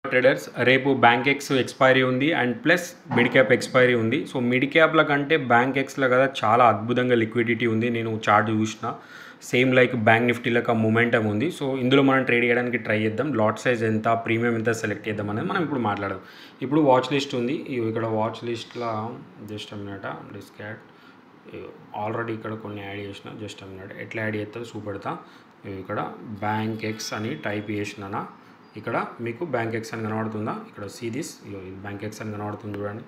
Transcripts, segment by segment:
traders రేపు Bankex expiry ఉంది and plus mid cap expiry ఉంది సో మిడ్ క్యాప్ల కంటే బ్యాంక్ ఎక్స్లో కదా చాలా అద్భుతంగా లిక్విడిటీ ఉంది నేను చార్ట్ చూసిన సేమ్ లైక్ బ్యాంక్ నిఫ్టీలకు ఆ మూమెంటం ఉంది సో ఇందులో మనం ట్రేడ్ చేయడానికి ట్రై చేద్దాం లాట్ సైజ్ ఎంత ప్రీమియం ఎంత సెలెక్ట్ చేద్దాం అనేది మనం ఇప్పుడు మాట్లాడదాం ఇప్పుడు వాచ్ లిస్ట్ ఉంది ఇగో ఇక్కడ వాచ్ లిస్ట్లో జస్ట్ అన్నట డిస్కాట్ ఆల్రెడీ ఇక్కడ కొన్ని యాడ్ చేసిన జస్ట్ అన్నమాట ఎట్లా యాడ్ చేస్తుందో చూపెడతా ఇగో ఇక్కడ బ్యాంక్ ఎక్స్ అని టైప్ చేసినా ఇక్కడ మీకు బ్యాంక్ ఎక్స్ అని కనబడుతుందా ఇక్కడ సిరీస్ ఇగో ఇది బ్యాంక్ ఎక్స్ అని కనబడుతుంది చూడండి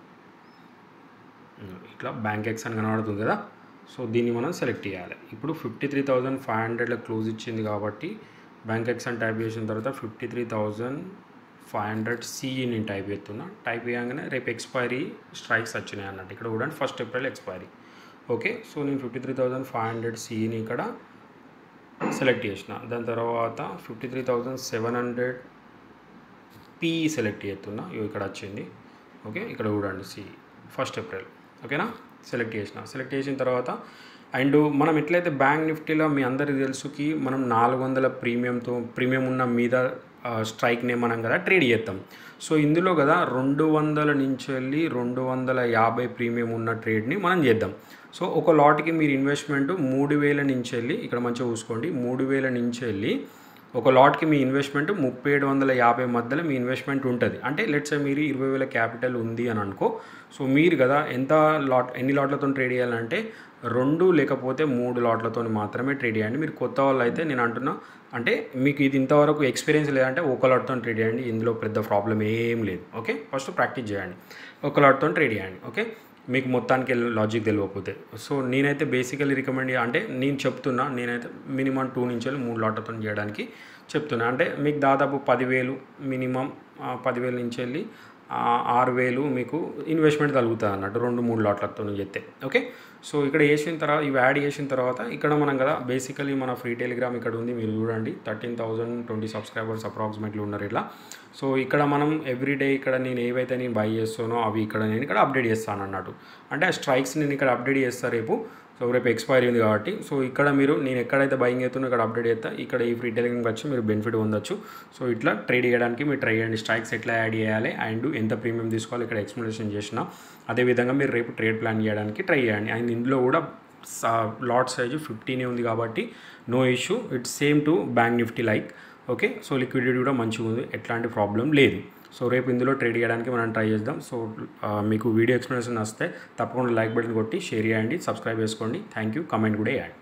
ఇగో ఇట్లా బ్యాంక్ ఎక్స్ అని కనబడుతుంది కదా సో దీన్ని మనం సెలెక్ట్ చేయాలి ఇప్పుడు ఫిఫ్టీ త్రీ థౌజండ్ ఫైవ్ హండ్రెడ్లో క్లోజ్ ఇచ్చింది కాబట్టి బ్యాంక్ ఎక్స్ అని టైప్ చేసిన తర్వాత fifty three thousand five hundred CE నేను టైప్ చేస్తున్నా టైప్ చేయగానే రేపు ఎక్స్పైరీ స్ట్రైక్స్ వచ్చినాయి అన్నట్టు ఇక్కడ కూడా first April expiry okay so నేను fifty three thousand five hundred సిఈని ఇక్కడ సెలెక్ట్ చేసిన దాని తర్వాత fifty three thousand seven hundred P select చేస్తున్నా ఇగో ఇక్కడ వచ్చింది ఓకే ఇక్కడ చూడండి సి ఫస్ట్ ఏప్రిల్ ఓకేనా సెలెక్ట్ చేసిన సెలెక్ట్ చేసిన తర్వాత అండ్ మనం ఎట్లయితే బ్యాంక్ నిఫ్టీలో మీ అందరికీ తెలుసుకి మనం నాలుగు వందల ప్రీమియంతో ప్రీమియం ఉన్న మీద స్ట్రైక్నే మనం కదా ట్రేడ్ చేస్తాం సో ఇందులో కదా రెండు వందల నుంచి వెళ్ళి రెండు వందల యాభై ప్రీమియం ఉన్న ట్రేడ్ని మనం చేద్దాం సో ఒక లాట్కి మీరు ఇన్వెస్ట్మెంట్ మూడు వేల నుంచి వెళ్ళి ఇక్కడ మంచిగా చూసుకోండి మూడు వేల నుంచి వెళ్ళి ఒక లాట్కి మీ ఇన్వెస్ట్మెంట్ ముప్పై ఏడు వందల యాభై మధ్యలో మీ ఇన్వెస్ట్మెంట్ ఉంటుంది అంటే లెట్స్ మీరు ఇరవై వేల క్యాపిటల్ ఉంది అని అనుకో సో మీరు కదా ఎంత లాట్ ఎన్ని లాట్లతో ట్రేడ్ చేయాలంటే రెండు లేకపోతే మూడు లాట్లతో మాత్రమే ట్రేడ్ చేయండి మీరు కొత్త వాళ్ళు అయితే నేను అంటున్నా అంటే మీకు ఇది ఇంతవరకు ఎక్స్పీరియన్స్ లేదంటే ఒక లాట్తో ట్రేడ్ చేయండి ఇందులో పెద్ద ప్రాబ్లం ఏం లేదు ఓకే ఫస్ట్ ప్రాక్టీస్ చేయండి ఒక లాట్తో ట్రేడ్ చేయండి ఓకే మీకు మొత్తానికి లాజిక్ తెలియకపోతే సో నేనైతే బేసికలీ రికమెండ్ అంటే నేను చెప్తున్నా నేనైతే మినిమం టూ నుంచి వెళ్ళి మూడు లాట్లతో చేయడానికి చెప్తున్నా అంటే మీకు దాదాపు పదివేలు మినిమం పదివేల నుంచి వెళ్ళి ఆరు వేలు మీకు ఇన్వెస్ట్మెంట్ తగ్గుతుంది అన్నట్టు రెండు మూడు లాట్లతో చెప్తే ఓకే సో ఇక్కడ వేసిన తర్వాత ఇవి యాడ్ చేసిన తర్వాత ఇక్కడ మనం కదా బేసికలీ మన ఫ్రీ టెలిగ్రామ్ ఇక్కడ ఉంది మీరు చూడండి thirteen thousand twenty subscribers approximately ఉన్నారు ఇట్లా సో ఇక్కడ మనం ఎవ్రీడే ఇక్కడ నేను ఏవైతే నేను బై చేస్తానో అవి ఇక్కడ నేను ఇక్కడ అప్డేట్ చేస్తాను అన్నట్టు అంటే ఆ స్ట్రైక్స్ నేను ఇక్కడ అప్డేట్ చేస్తాను రేపు సో రేపు ఎక్స్పైరీ ఉంది కాబట్టి సో ఇక్కడ మీరు నేను ఎక్కడైతే బయింగ్ అవుతున్నా ఇక్కడ అప్డేట్ చేస్తా ఇక్కడ ఈ ఫ్రీ టెలిగ్రామ్కి వచ్చి మీరు బెనిఫిట్ పొందొచ్చు సో ఇట్లా ట్రేడ్ చేయడానికి మీరు ట్రై చేయండి స్ట్రైక్స్ ఎట్లా యాడ్ చేయాలి అండ్ ఎంత ప్రీమియం తీసుకోవాలి ఇక్కడ ఎక్స్ప్లెనేషన్ చేసిన అదేవిధంగా మీరు రేపు ట్రేడ్ ప్లాన్ చేయడానికి ట్రై చేయండి అండ్ ఇందులో కూడా లాట్ సైజు ఫిఫ్టీనే ఉంది కాబట్టి no issue it's same to bank Nifty like okay so liquidity కూడా మంచిగా ఉంది ఎట్లాంటి ప్రాబ్లం లేదు సో రేపు ఇందులో ట్రేడ్ చేయడానికి మనం ట్రై చేద్దాం సో మీకు వీడియో ఎక్స్ప్లెనేషన్ వస్తే తప్పకుండా లైక్ బటన్ కొట్టి షేర్ చేయండి సబ్స్క్రైబ్ చేసుకోండి థ్యాంక్ యూ కమెంట్ కూడా చేయండి